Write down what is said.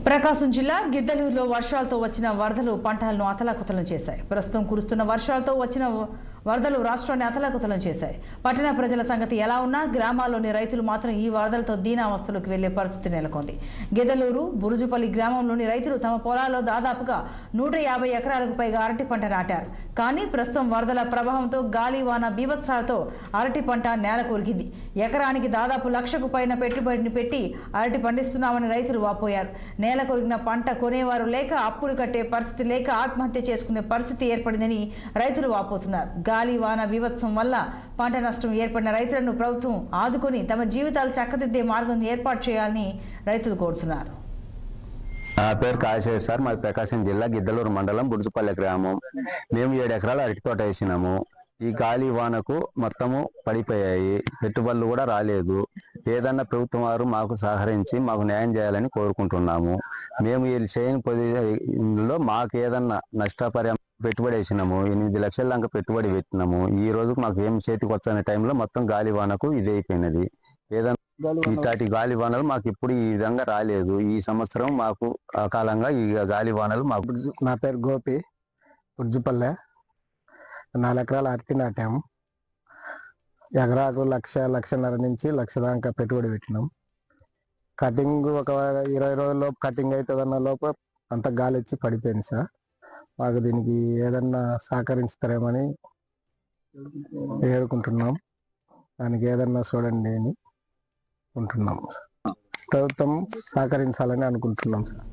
ప్రకాశం జిల్లా గిద్దలూరులో వర్షాలతో వచ్చిన వరదలు పంటలను అతలాకుతలం చేశాయి ప్రస్తుతం కురుస్తున్న వర్షాలతో వచ్చిన వరదలు రాష్ట్రాన్ని అతలాకుతలం చేశాయి పట్టణ ప్రజల సంగతి ఎలా ఉన్నా గ్రామాల్లోని రైతులు మాత్రం ఈ వరదలతో దీనావస్థలోకి వెళ్లే పరిస్థితి నెలకొంది గిద్దలూరు బురుజుపల్లి గ్రామంలోని రైతులు తమ పొలాల్లో దాదాపుగా నూట యాభై ఎకరాలకు పైగా అరటి పంట నాటారు కానీ ప్రస్తుతం వరదల ప్రభావంతో గాలి వాన బీభత్సాలతో అరటి పంట నేల కొరిగింది ఎకరానికి దాదాపు లక్షకు పైన పెట్టుబడిని పెట్టి అరటి పండిస్తున్నామని రైతులు వాపోయారు నేల కొరిగిన పంట కొనేవారు లేక అప్పులు కట్టే పరిస్థితి లేక ఆత్మహత్య చేసుకునే పరిస్థితి ఏర్పడిందని రైతులు వాపోతున్నారు గాలి వాన బీభత్సం వల్ల పంట నష్టం ఏర్పడిన రైతులను ప్రభుత్వం ఆదుకొని తమ జీవితాలు చక్కదిద్దే మార్గం ఏర్పాటు చేయాలని రైతులు కోరుతున్నారు నా పేరు కాశేష్ సార్ మాది ప్రకాశం జిల్లా గిద్దలూరు మండలం బుడుచుపల్లె గ్రామం మేము ఏడు ఎకరాలు అరటి తోట వేసినాము ఈ గాలి వానకు మొత్తము పడిపోయాయి పెట్టుబడులు కూడా రాలేదు ఏదన్నా ప్రభుత్వం వారు మాకు సహకరించి మాకు న్యాయం చేయాలని కోరుకుంటున్నాము మేము ఈ చేయని పొజిలో మాకు ఏదన్నా నష్టపరి పెట్టుబడి వేసినాము ఎనిమిది లక్షల దాకా పెట్టుబడి పెట్టినాము ఈ రోజు మాకు ఏం చేతికి వచ్చనే టైంలో మొత్తం గాలి వానకు ఇది అయిపోయినది ఏదన్నా ఇట్లాంటి గాలి వానలు మాకు ఇప్పుడు ఈ విధంగా రాలేదు ఈ సంవత్సరం మాకు అకాలంగా ఈ గాలి వానలు మాకు బుర్జు- నా పేరు గోపి బుర్జుపల్లె నాలుగు ఎకరాలు అరటి నాటాము ఎకరాకు లక్ష లక్షన్నర నుంచి లక్ష దాకా పెట్టుబడి పెట్టినాం కటింగ్ ఒక ఇరవై రోజుల లోపు కటింగ్ అవుతుందన్న లోపు అంత గాలి వచ్చి పడిపోయింది సార్ మాకు దీనికి ఏదన్నా సహకరిస్తారేమని వేడుకుంటున్నాం దానికి ఏదన్నా చూడండి అని ఉంటున్నాం ప్రభుత్వం సహకరించాలని అనుకుంటున్నాం సార్